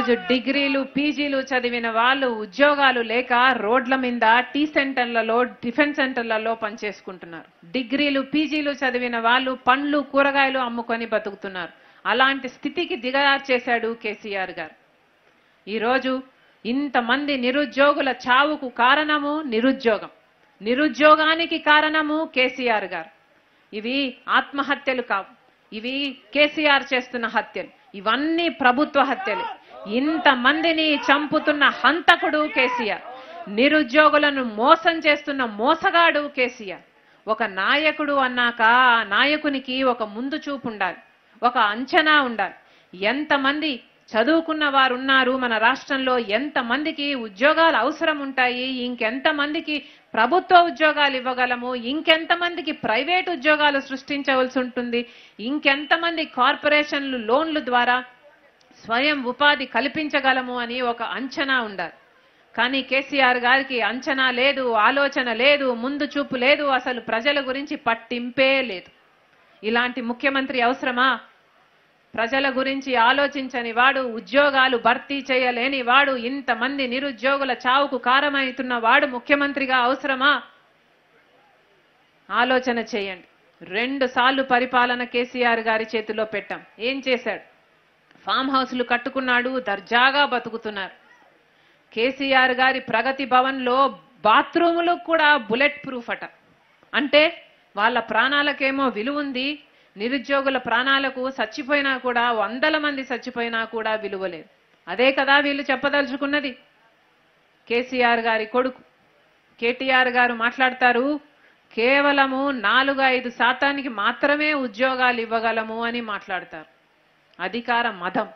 ఈరోజు డిగ్రీలు పీజీలు చదివిన వాళ్ళు ఉద్యోగాలు లేక రోడ్ల మీద టీ సెంటర్లలో టిఫిన్ సెంటర్లలో పనిచేసుకుంటున్నారు డిగ్రీలు పీజీలు చదివిన వాళ్ళు పండ్లు కూరగాయలు అమ్ముకొని బతుకుతున్నారు అలాంటి స్థితికి దిగజార్చేశాడు కేసీఆర్ గారు ఈరోజు ఇంతమంది నిరుద్యోగుల చావుకు కారణము నిరుద్యోగం నిరుద్యోగానికి కారణము కేసీఆర్ గారు ఇవి ఆత్మహత్యలు కావు ఇవి కేసీఆర్ చేస్తున్న హత్యలు ఇవన్నీ ప్రభుత్వ హత్యలు ఇంతమందిని చంపుతున్న హంతకుడు కేసీఆర్ నిరుద్యోగులను మోసం చేస్తున్న మోసగాడు కేసీఆర్ ఒక నాయకుడు అన్నాక ఆ నాయకునికి ఒక ముందు చూపు ఉండాలి ఒక అంచనా ఉండాలి ఎంతమంది చదువుకున్న వారు ఉన్నారు మన రాష్ట్రంలో ఎంతమందికి ఉద్యోగాలు అవసరం ఉంటాయి ఇంకెంతమందికి ప్రభుత్వ ఉద్యోగాలు ఇవ్వగలము ఇంకెంతమందికి ప్రైవేట్ ఉద్యోగాలు సృష్టించవలసి ఉంటుంది ఇంకెంతమంది కార్పొరేషన్లు లోన్లు ద్వారా స్వయం ఉపాధి కల్పించగలము అని ఒక అంచనా ఉండాలి కానీ కేసీఆర్ గారికి అంచనా లేదు ఆలోచన లేదు ముందు చూపు లేదు అసలు ప్రజల గురించి పట్టింపే లేదు ఇలాంటి ముఖ్యమంత్రి అవసరమా ప్రజల గురించి ఆలోచించని వాడు ఉద్యోగాలు భర్తీ చేయలేని వాడు ఇంతమంది నిరుద్యోగుల చావుకు కారణమవుతున్న వాడు ముఖ్యమంత్రిగా అవసరమా ఆలోచన చేయండి రెండు సార్లు పరిపాలన కేసీఆర్ గారి చేతిలో పెట్టాం ఏం చేశాడు ఫామ్ హౌస్లు కట్టుకున్నాడు దర్జాగా బతుకుతున్నారు కేసీఆర్ గారి ప్రగతి భవన్లో బాత్రూములు కూడా బుల్లెట్ ప్రూఫ్ అట అంటే వాళ్ళ ప్రాణాలకేమో విలువ ఉంది నిరుద్యోగుల ప్రాణాలకు చచ్చిపోయినా కూడా వందల మంది చచ్చిపోయినా కూడా విలువ లేదు అదే కదా వీళ్ళు చెప్పదలుచుకున్నది కేసీఆర్ గారి కొడుకు కేటీఆర్ గారు మాట్లాడతారు కేవలము నాలుగు ఐదు శాతానికి మాత్రమే ఉద్యోగాలు ఇవ్వగలము అని మాట్లాడతారు అధికార మదం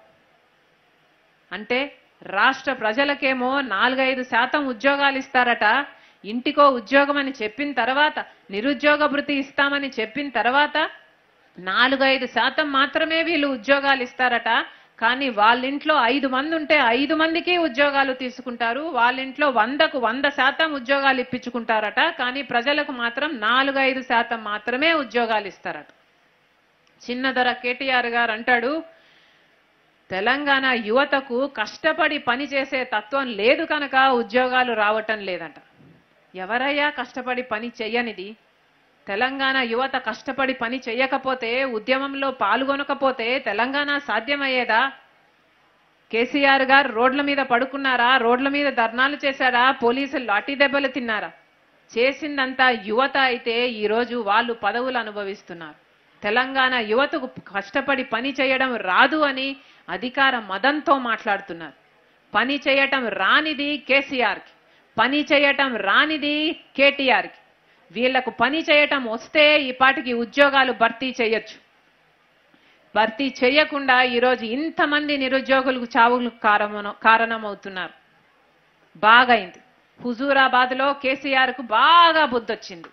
అంటే రాష్ట్ర ప్రజలకేమో నాలుగైదు శాతం ఉద్యోగాలు ఇస్తారట ఇంటికో ఉద్యోగం అని చెప్పిన తర్వాత నిరుద్యోగ భృతి ఇస్తామని చెప్పిన తర్వాత నాలుగైదు శాతం మాత్రమే వీళ్ళు ఉద్యోగాలు ఇస్తారట కానీ వాళ్ళింట్లో ఐదు మంది ఉంటే ఐదు మందికి ఉద్యోగాలు తీసుకుంటారు వాళ్ళింట్లో వందకు వంద శాతం ఉద్యోగాలు ఇప్పించుకుంటారట కానీ ప్రజలకు మాత్రం నాలుగు ఐదు శాతం మాత్రమే ఉద్యోగాలు ఇస్తారట చిన్న ధర కేటీఆర్ గారు అంటాడు తెలంగాణ యువతకు కష్టపడి పని చేసే తత్వం లేదు కనుక ఉద్యోగాలు రావటం లేదంట ఎవరయ్యా కష్టపడి పని చెయ్యనిది తెలంగాణ యువత కష్టపడి పని చెయ్యకపోతే ఉద్యమంలో పాల్గొనకపోతే తెలంగాణ సాధ్యమయ్యేదా కేసీఆర్ గారు రోడ్ల మీద పడుకున్నారా రోడ్ల మీద ధర్నాలు చేశారా పోలీసులు లాఠీ దెబ్బలు తిన్నారా చేసిందంతా యువత అయితే ఈరోజు వాళ్ళు పదవులు అనుభవిస్తున్నారు తెలంగాణ యువతకు కష్టపడి పని చేయడం రాదు అని అధికార మదంతో మాట్లాడుతున్నారు పని చేయటం రానిది కేసీఆర్కి పని చేయటం రానిది కేటీఆర్కి వీళ్లకు పని చేయటం వస్తే ఈ పాటికి ఉద్యోగాలు భర్తీ చేయొచ్చు భర్తీ చేయకుండా ఈరోజు ఇంతమంది నిరుద్యోగులకు చావులకు కారణం కారణమవుతున్నారు బాగైంది హుజూరాబాద్ లో కేసీఆర్ కు బాగా బుద్ధొచ్చింది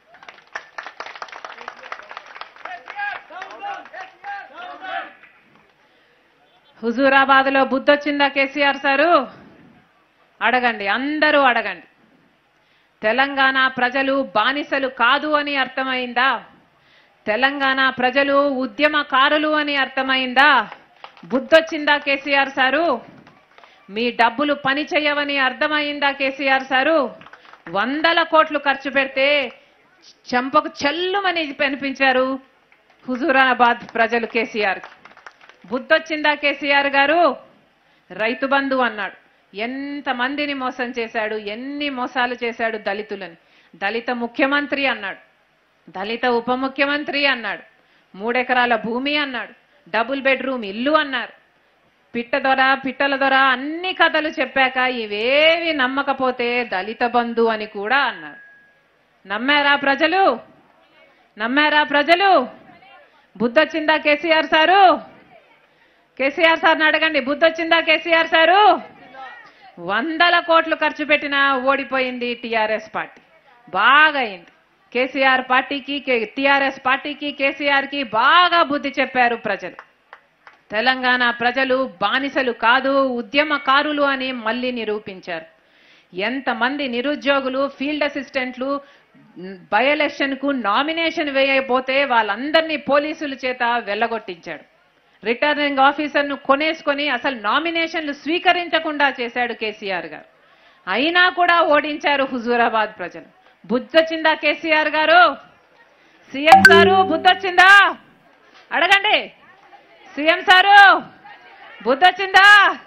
హుజూరాబాద్ లో బుద్ధొచ్చిందా కేసీఆర్ సారు అడగండి అందరూ అడగండి తెలంగాణ ప్రజలు బానిసలు కాదు అని అర్థమైందా తెలంగాణ ప్రజలు ఉద్యమకారులు అని అర్థమైందా బుద్ధొచ్చిందా కేసీఆర్ సారు మీ డబ్బులు పని చేయవని అర్థమైందా కేసీఆర్ సారు వందల కోట్లు ఖర్చు పెడితే చెంపకు చెల్లుమని కనిపించారు హుజూరాబాద్ ప్రజలు కేసీఆర్ బుద్ధొచ్చిందా కేసీఆర్ గారు రైతు బంధు అన్నాడు ఎంత మందిని మోసం చేశాడు ఎన్ని మోసాలు చేశాడు దళితులని దళిత ముఖ్యమంత్రి అన్నాడు దళిత ఉప ముఖ్యమంత్రి అన్నాడు మూడెకరాల భూమి అన్నాడు డబుల్ బెడ్రూమ్ ఇల్లు అన్నారు పిట్ట దొర పిట్టల దొర అన్ని కథలు చెప్పాక ఇవేవి నమ్మకపోతే దళిత బంధు అని కూడా అన్నారు నమ్మారా ప్రజలు నమ్మారా ప్రజలు బుద్ధొచ్చిందా కేసీఆర్ సారు కేసీఆర్ సార్ని అడగండి బుద్ధొచ్చిందా కేసీఆర్ సారు వందల కోట్లు ఖర్చు పెట్టినా ఓడిపోయింది టిఆర్ఎస్ పార్టీ బాగా అయింది కేసీఆర్ పార్టీకి టిఆర్ఎస్ పార్టీకి కేసీఆర్ కి బాగా బుద్ధి చెప్పారు ప్రజలు తెలంగాణ ప్రజలు బానిసలు కాదు ఉద్యమకారులు అని మళ్ళీ నిరూపించారు ఎంతమంది నిరుద్యోగులు ఫీల్డ్ అసిస్టెంట్లు బై ఎలక్షన్ కు నామినేషన్ వేయకపోతే వాళ్ళందరినీ పోలీసుల చేత వెళ్ళగొట్టించాడు రిటర్నింగ్ ఆఫీసర్ను కొనేసుకొని అసలు నామినేషన్లు స్వీకరించకుండా చేశాడు కేసీఆర్ గారు అయినా కూడా ఓడించారు హుజూరాబాద్ ప్రజలు బుద్ధొచ్చిందా కేసీఆర్ గారు సీఎం సారు బుద్ధొచ్చిందా అడగండి సీఎం సారు బుద్ధొచ్చిందా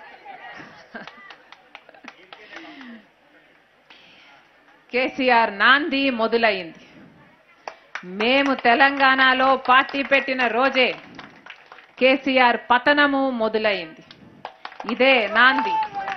కేసీఆర్ నాంది మొదలైంది మేము తెలంగాణలో పార్టీ పెట్టిన రోజే కేసీఆర్ పతనము మొదలైంది ఇదే నాంది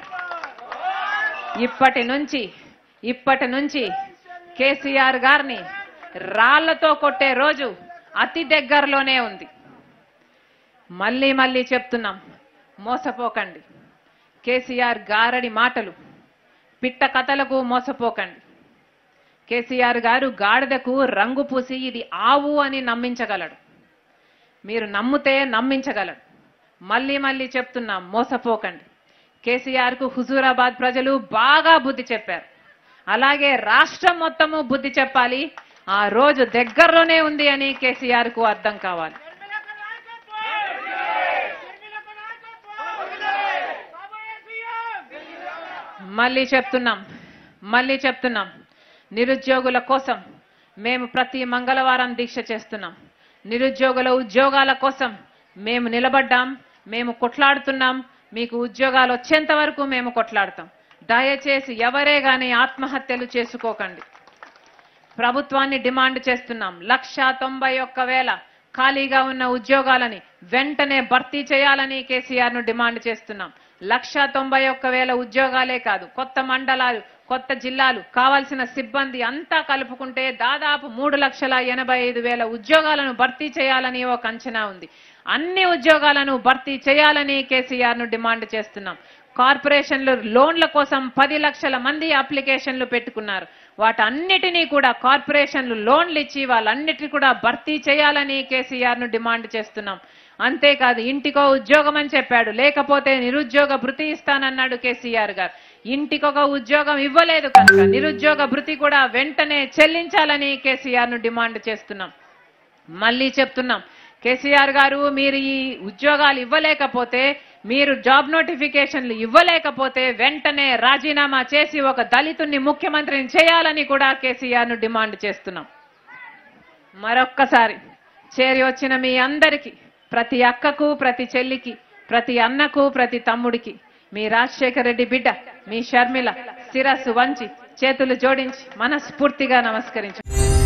ఇప్పటి నుంచి ఇప్పటి నుంచి కేసీఆర్ గారిని రాళ్లతో కొట్టే రోజు అతి దగ్గరలోనే ఉంది మళ్ళీ మళ్ళీ చెప్తున్నాం మోసపోకండి కేసీఆర్ గారడి మాటలు పిట్ట కథలకు మోసపోకండి కేసీఆర్ గారు గాడిదకు రంగు పూసి ఇది ఆవు అని నమ్మించగలడు మీరు నమ్మితే నమ్మించగలడు మళ్ళీ మళ్ళీ చెప్తున్నాం మోసపోకండి కేసీఆర్ కు హుజూరాబాద్ ప్రజలు బాగా బుద్ధి చెప్పారు అలాగే రాష్ట్రం మొత్తము బుద్ధి చెప్పాలి ఆ రోజు దగ్గరలోనే ఉంది అని కేసీఆర్ కు అర్థం కావాలి మళ్ళీ చెప్తున్నాం మళ్ళీ చెప్తున్నాం నిరుద్యోగుల కోసం మేము ప్రతి మంగళవారం దీక్ష చేస్తున్నాం నిరుద్యోగుల ఉద్యోగాల కోసం మేము నిలబడ్డాం మేము కొట్లాడుతున్నాం మీకు ఉద్యోగాలు వచ్చేంత వరకు మేము కొట్లాడతాం దయచేసి ఎవరే గాని ఆత్మహత్యలు చేసుకోకండి ప్రభుత్వాన్ని డిమాండ్ చేస్తున్నాం లక్ష తొంభై ఒక్క వేల ఖాళీగా ఉన్న ఉద్యోగాలని వెంటనే భర్తీ చేయాలని కేసీఆర్ ను డిమాండ్ చేస్తున్నాం లక్ష తొంభై ఒక్క వేల ఉద్యోగాలే కాదు కొత్త మండలాలు కొత్త జిల్లాలు కావాల్సిన సిబ్బంది అంతా కలుపుకుంటే దాదాపు మూడు లక్షల ఎనభై ఐదు వేల ఉద్యోగాలను భర్తీ చేయాలని ఒక అంచనా ఉంది అన్ని ఉద్యోగాలను భర్తీ చేయాలని కేసీఆర్ ను డిమాండ్ చేస్తున్నాం కార్పొరేషన్లు లోన్ల కోసం పది లక్షల మంది అప్లికేషన్లు పెట్టుకున్నారు వాటన్నిటినీ కూడా కార్పొరేషన్లు లోన్లు ఇచ్చి వాళ్ళన్నిటిని కూడా భర్తీ చేయాలని కేసీఆర్ ను డిమాండ్ చేస్తున్నాం అంతేకాదు ఇంటికో ఉద్యోగం అని చెప్పాడు లేకపోతే నిరుద్యోగ భృతి ఇస్తానన్నాడు కేసీఆర్ గారు ఇంటికొక ఉద్యోగం ఇవ్వలేదు కనుక నిరుద్యోగ భృతి కూడా వెంటనే చెల్లించాలని కేసీఆర్ ను డిమాండ్ చేస్తున్నాం మళ్ళీ చెప్తున్నాం కేసీఆర్ గారు మీరు ఈ ఉద్యోగాలు ఇవ్వలేకపోతే మీరు జాబ్ నోటిఫికేషన్లు ఇవ్వలేకపోతే వెంటనే రాజీనామా చేసి ఒక దళితుణ్ణి ముఖ్యమంత్రిని చేయాలని కూడా కేసీఆర్ ను డిమాండ్ చేస్తున్నాం మరొక్కసారి చేరి వచ్చిన మీ అందరికీ ప్రతి అక్కకు ప్రతి చెల్లికి ప్రతి అన్నకు ప్రతి తమ్ముడికి మీ రాజశేఖర రెడ్డి బిడ్డ మీ షర్మిల శిరస్సు వంచి చేతులు జోడించి మనస్ఫూర్తిగా నమస్కరించు